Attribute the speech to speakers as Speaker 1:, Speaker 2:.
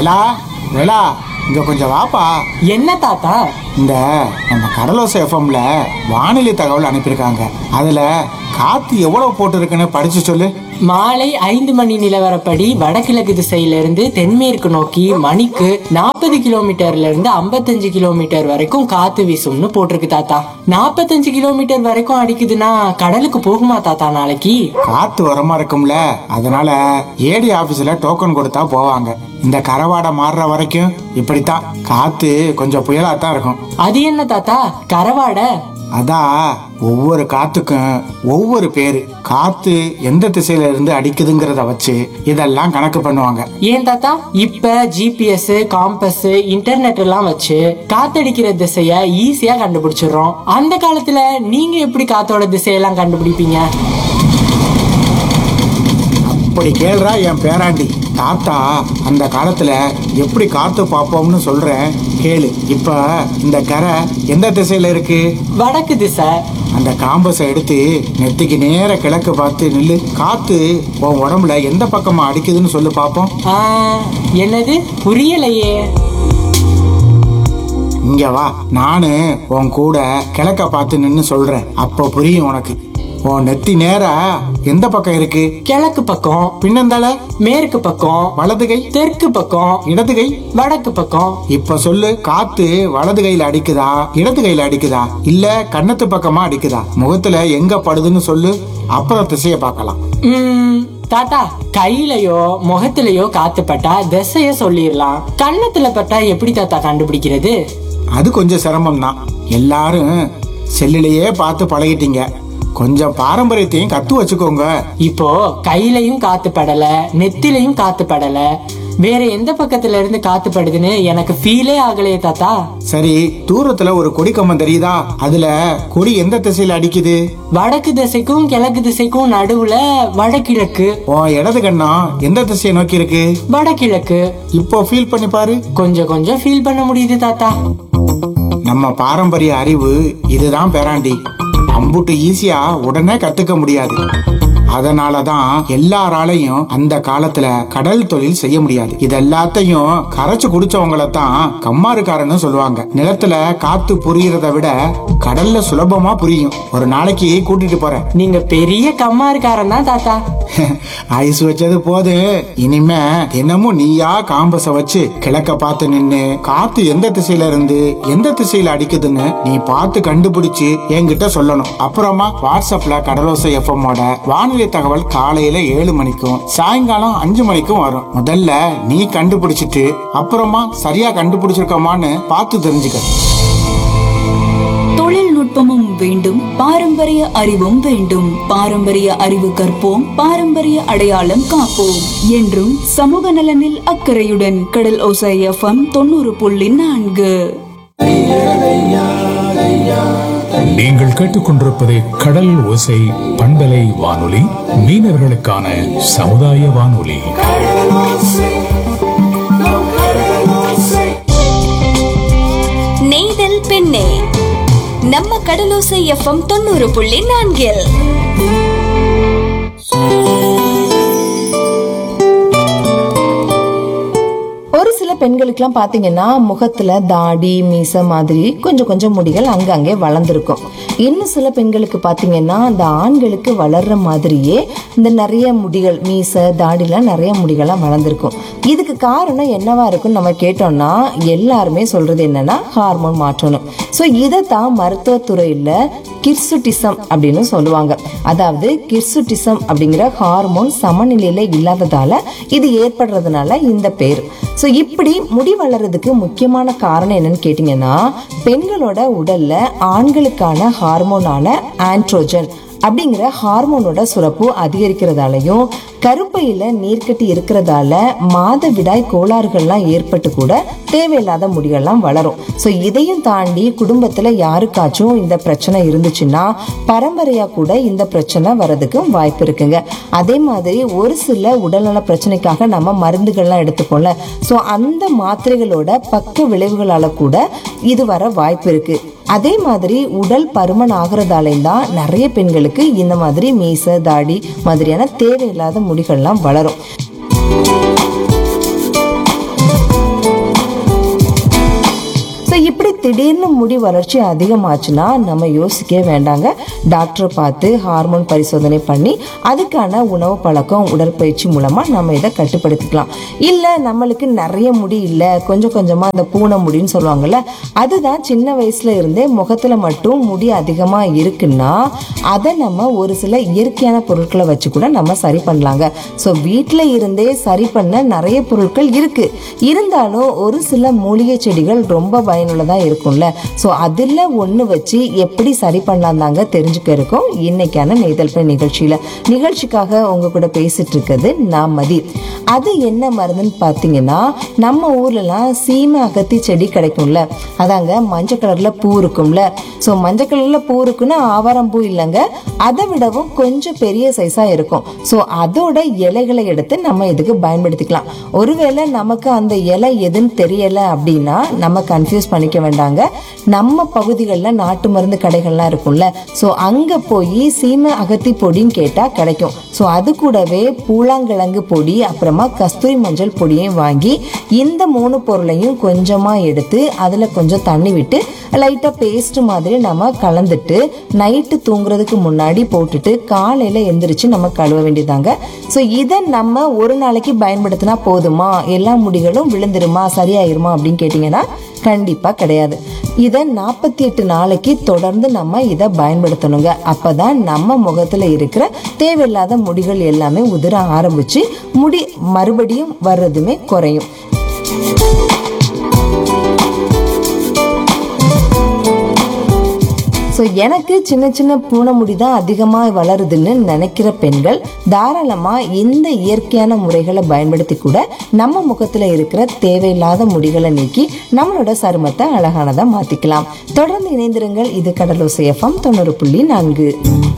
Speaker 1: வேலா வேலா இங்க கொஞ்சம் வாப்பா
Speaker 2: என்ன தாத்தா
Speaker 1: இந்த நம்ம கடலோசை எஃப்எம்ல வானிலை தகவல் அனுப்பியிருக்காங்க அதுல காத்து எவ்வளவு போட்டிருக்குன்னு படிச்சு சொல்லு
Speaker 2: மாலை ஐந்து மணி நிலவரப்படி வடகிழக்கு திசையிலிருந்து தென்மேற்கு நோக்கி மணிக்கு நாற்பது கிலோமீட்டர்ல இருந்து ஐம்பத்தஞ்சு கிலோமீட்டர் வரைக்கும் காத்து வீசும்னு போட்டிருக்கு தாத்தா நாற்பத்தஞ்சு கிலோமீட்டர் வரைக்கும் அடிக்குதுன்னா கடலுக்கு போகுமா தாத்தா நாளைக்கு
Speaker 1: காத்து வரமா இருக்கும்ல அதனால ஏடி ஆபீஸ்ல டோக்கன் கொடுத்தா போவாங்க இந்த கரவாடை மாறுற வரைக்கும் இப்படித்தான் காத்து கொஞ்சம் புயலா தான் இருக்கும்
Speaker 2: அது என்ன தாத்தா கரவாடை
Speaker 1: அதான் ஒவ்வொரு காத்துக்கும் ஒவ்வொரு பேரு காத்து எந்த திசையில இருந்து அடிக்குதுங்கிறத வச்சு இதெல்லாம் கணக்கு பண்ணுவாங்க
Speaker 2: ஏன் தாத்தா இப்ப ஜிபிஎஸ் காம்பஸ் இன்டர்நெட் எல்லாம் வச்சு காத்தடிக்கிற திசைய ஈஸியா கண்டுபிடிச்சிடுறோம் அந்த காலத்துல நீங்க எப்படி காத்தோட திசையெல்லாம் கண்டுபிடிப்பீங்க
Speaker 1: இப்படி கேள்றா என் பேராண்டி தாத்தா அந்த காலத்துல எப்படி காத்து பார்ப்போம்னு சொல்றேன் கேளு இப்ப இந்த கரை எந்த திசையில இருக்கு
Speaker 2: வடக்கு திசை
Speaker 1: அந்த காம்பஸை எடுத்து நெத்திக்கு நேர கிழக்கு பார்த்து நில்லு காத்து உன் உடம்புல எந்த பக்கமா அடிக்குதுன்னு சொல்லு பார்ப்போம்
Speaker 2: ஆ, என்னது புரியலையே
Speaker 1: இங்க வா நானு உன் கூட கிழக்க பார்த்து நின்னு சொல்றேன் அப்போ புரியும் உனக்கு உன் நெத்தி நேரா எந்த பக்கம் இருக்கு
Speaker 2: கிழக்கு பக்கம்
Speaker 1: பின்னந்தால
Speaker 2: மேற்கு பக்கம்
Speaker 1: வலது கை
Speaker 2: தெற்கு பக்கம்
Speaker 1: இடது கை
Speaker 2: வடக்கு பக்கம்
Speaker 1: இப்ப சொல்லு காத்து வலது கையில அடிக்குதா இடது கையில அடிக்குதா இல்ல கன்னத்து பக்கமா அடிக்குதா முகத்துல எங்க படுதுன்னு சொல்லு அப்புறம் திசைய பார்க்கலாம்
Speaker 2: ம், தாத்தா கையிலயோ முகத்திலயோ காத்து பட்டா திசைய சொல்லிடலாம் கன்னத்துல பட்டா எப்படி தாத்தா கண்டுபிடிக்கிறது
Speaker 1: அது கொஞ்சம் சிரமம் தான் எல்லாரும் செல்லுலயே பார்த்து பழகிட்டீங்க கொஞ்சம் பாரம்பரியத்தையும் கத்து வச்சுக்கோங்க
Speaker 2: இப்போ கையிலயும் காத்து படல நெத்திலையும் காத்து படல வேற எந்த பக்கத்துல இருந்து காத்து படுதுன்னு எனக்கு ஃபீலே ஆகலையே தாத்தா
Speaker 1: சரி தூரத்துல ஒரு கொடி கம்பம் தெரியுதா அதுல கொடி எந்த திசையில அடிக்குது
Speaker 2: வடக்கு திசைக்கும் கிழக்கு திசைக்கும் நடுவுல வடகிழக்கு
Speaker 1: உன் இடது கண்ணம் எந்த திசையை நோக்கி இருக்கு
Speaker 2: வடகிழக்கு
Speaker 1: இப்போ ஃபீல் பண்ணி பாரு
Speaker 2: கொஞ்சம் கொஞ்சம் ஃபீல் பண்ண முடியுது தாத்தா
Speaker 1: நம்ம பாரம்பரிய அறிவு இதுதான் பேராண்டி அம்புட்டு ஈஸியா உடனே கத்துக்க முடியாது அதனால தான் எல்லாராலையும் அந்த காலத்துல கடல் தொழில் செய்ய முடியாது இது எல்லாத்தையும் கரைச்சு குடிச்சவங்கள தான் கம்மாருக்காரன்னு சொல்லுவாங்க நிலத்துல காத்து புரியறத விட கடல்ல சுலபமா புரியும் ஒரு நாளைக்கு கூட்டிட்டு போறேன்
Speaker 2: நீங்க பெரிய கம்மாருக்காரன் தான் தாத்தா
Speaker 1: ஐஸ் வச்சது போது இனிமே தினமும் நீயா காம்பஸ வச்சு கிழக்க பார்த்து நின்னு காத்து எந்த திசையில இருந்து எந்த திசையில அடிக்குதுன்னு நீ பார்த்து கண்டுபிடிச்சு என்கிட்ட சொல்லணும் அப்புறமா வாட்ஸ்அப்ல கடலோசை எஃப்எம்மோட வானிலை தகவல் காலையில ஏழு மணிக்கும் சாயங்காலம் அஞ்சு மணிக்கும் வரும் முதல்ல நீ கண்டுபிடிச்சிட்டு அப்புறமா சரியா கண்டுபிடிச்சிருக்கோமான்னு பார்த்து தெரிஞ்சுக்க
Speaker 3: தொழில்நுட்பமும் வேண்டும் பாரம்பரிய அறிவும் வேண்டும் பாரம்பரிய அறிவு கற்போம் பாரம்பரிய அடையாளம் காப்போம் என்றும் சமூக நலனில் அக்கறையுடன் கடல் ஓசை எஃப்எம் தொண்ணூறு புள்ளி நான்கு
Speaker 4: நீங்கள் கேட்டுக்கொண்டிருப்பது கடல் ஓசை பண்பலை வானொலி மீனவர்களுக்கான சமுதாய வானொலி
Speaker 5: நெய்தல் பெண்ணே நம்ம கடலோசை எஃப்எம் தொண்ணூறு புள்ளி நான்கில்
Speaker 6: ஒரு சில பெண்களுக்கெல்லாம் பாத்தீங்கன்னா முகத்துல தாடி மீச மாதிரி கொஞ்சம் கொஞ்சம் முடிகள் அங்கங்கே வளர்ந்துருக்கும் இன்னும் சில பெண்களுக்கு பாத்தீங்கன்னா அந்த ஆண்களுக்கு வளர்ற மாதிரியே இந்த நிறைய முடிகள் மீச தாடிலாம் நிறைய முடிகள்லாம் வளர்ந்துருக்கும் இதுக்கு காரணம் என்னவா இருக்குன்னு நம்ம கேட்டோம்னா எல்லாருமே சொல்றது என்னன்னா ஹார்மோன் மாற்றணும் ஸோ இதை தான் மருத்துவத்துறையில கிர்சுட்டிசம் அப்படின்னு சொல்லுவாங்க அதாவது கிர்சுட்டிசம் அப்படிங்கிற ஹார்மோன் சமநிலையில இல்லாததால இது ஏற்படுறதுனால இந்த பேர் ஸோ இப்படி முடி வளர்றதுக்கு முக்கியமான காரணம் என்னன்னு கேட்டிங்கன்னா பெண்களோட உடல்ல ஆண்களுக்கான ஹார்மோனான ஆண்ட்ரோஜன் அப்படிங்கிற ஹார்மோனோட சுரப்பு அதிகரிக்கிறதாலையும் கருப்பையில நீர்க்கட்டி இருக்கிறதால மாதவிடாய் கோளாறுகள்லாம் ஏற்பட்டு கூட தேவையில்லாத முடிகள்லாம் வளரும் ஸோ இதையும் தாண்டி குடும்பத்துல யாருக்காச்சும் இந்த பிரச்சனை இருந்துச்சுன்னா பரம்பரையா கூட இந்த பிரச்சனை வர்றதுக்கு வாய்ப்பு இருக்குங்க அதே மாதிரி ஒரு சில உடல்நல பிரச்சனைக்காக நம்ம மருந்துகள்லாம் எடுத்துக்கோல ஸோ அந்த மாத்திரைகளோட பக்க விளைவுகளால கூட இது வர வாய்ப்பு இருக்கு அதே மாதிரி உடல் பருமன் ஆகிறதாலையும் தான் நிறைய பெண்களுக்கு இந்த மாதிரி மீச தாடி மாதிரியான தேவையில்லாத முடிகள்லாம் வளரும் திடீர்னு முடி வளர்ச்சி அதிகமாச்சுன்னா நம்ம யோசிக்கவே வேண்டாங்க டாக்டரை பார்த்து ஹார்மோன் பரிசோதனை பண்ணி அதுக்கான உணவு பழக்கம் உடற்பயிற்சி மூலமா நம்ம இதை கட்டுப்படுத்திக்கலாம் இல்ல நம்மளுக்கு நிறைய முடி இல்ல கொஞ்சம் கொஞ்சமா அந்த பூனை முடின்னு சொல்லுவாங்கல்ல அதுதான் சின்ன வயசுல இருந்தே முகத்துல மட்டும் முடி அதிகமா இருக்குன்னா அதை நம்ம ஒரு சில இயற்கையான பொருட்களை வச்சு கூட நம்ம சரி பண்ணலாங்க ஸோ வீட்டில் இருந்தே சரி பண்ண நிறைய பொருட்கள் இருக்கு இருந்தாலும் ஒரு சில மூலிகை செடிகள் ரொம்ப பயனுள்ளதா இருக்கும்ல ஸோ அதில் ஒன்று வச்சு எப்படி சரி பண்ணலாம் தாங்க தெரிஞ்சுக்க இருக்கோம் இன்னைக்கான நெய்தல் பெண் நிகழ்ச்சியில நிகழ்ச்சிக்காக உங்க கூட பேசிட்டு இருக்கிறது நான் மதி அது என்ன மருந்துன்னு பார்த்தீங்கன்னா நம்ம ஊர்லலாம் சீமை அகத்தி செடி கிடைக்கும்ல அதாங்க மஞ்சள் கலர்ல பூ இருக்கும்ல ஸோ மஞ்சள் கலர்ல பூ இருக்குன்னா ஆவாரம் பூ இல்லைங்க அதை விடவும் கொஞ்சம் பெரிய சைஸா இருக்கும் ஸோ அதோட இலைகளை எடுத்து நம்ம இதுக்கு பயன்படுத்திக்கலாம் ஒருவேளை நமக்கு அந்த இலை எதுன்னு தெரியல அப்படின்னா நம்ம கன்ஃபியூஸ் பண்ணிக்க வேண்டாங்க நம்ம பகுதிகளில் நாட்டு மருந்து கடைகள்லாம் இருக்கும்ல ஸோ அங்கே போய் சீமை அகத்தி பொடின்னு கேட்டால் கிடைக்கும் ஸோ அது கூடவே பூலாங்கிழங்கு பொடி அப்புறமா கஸ்தூரி மஞ்சள் பொடியையும் வாங்கி இந்த மூணு பொருளையும் கொஞ்சமாக எடுத்து அதில் கொஞ்சம் தண்ணி விட்டு லைட்டாக பேஸ்ட் மாதிரி நம்ம கலந்துட்டு நைட்டு தூங்குறதுக்கு முன்னாடி போட்டுட்டு காலையில் எந்திரிச்சு நம்ம கழுவ வேண்டியதாங்க ஸோ இதை நம்ம ஒரு நாளைக்கு பயன்படுத்தினா போதுமா எல்லா முடிகளும் விழுந்துருமா சரியாயிருமா அப்படின்னு கேட்டிங்கன்னா கண்டிப்பாக கிடையாது இதை நாற்பத்தி எட்டு நாளைக்கு தொடர்ந்து நம்ம இதை பயன்படுத்தணுங்க அப்பதான் நம்ம முகத்தில் இருக்கிற தேவையில்லாத முடிகள் எல்லாமே உதிர ஆரம்பிச்சு முடி மறுபடியும் வர்றதுமே குறையும் ஸோ எனக்கு சின்ன சின்ன பூனைமுடி தான் அதிகமாக வளருதுன்னு நினைக்கிற பெண்கள் தாராளமாக இந்த இயற்கையான முறைகளை பயன்படுத்தி கூட நம்ம முகத்தில் இருக்கிற தேவையில்லாத முடிகளை நீக்கி நம்மளோட சருமத்தை அழகானதாக மாற்றிக்கலாம் தொடர்ந்து இணைந்திருங்கள் இது கடலோசை எஃப்எம் தொண்ணூறு புள்ளி நான்கு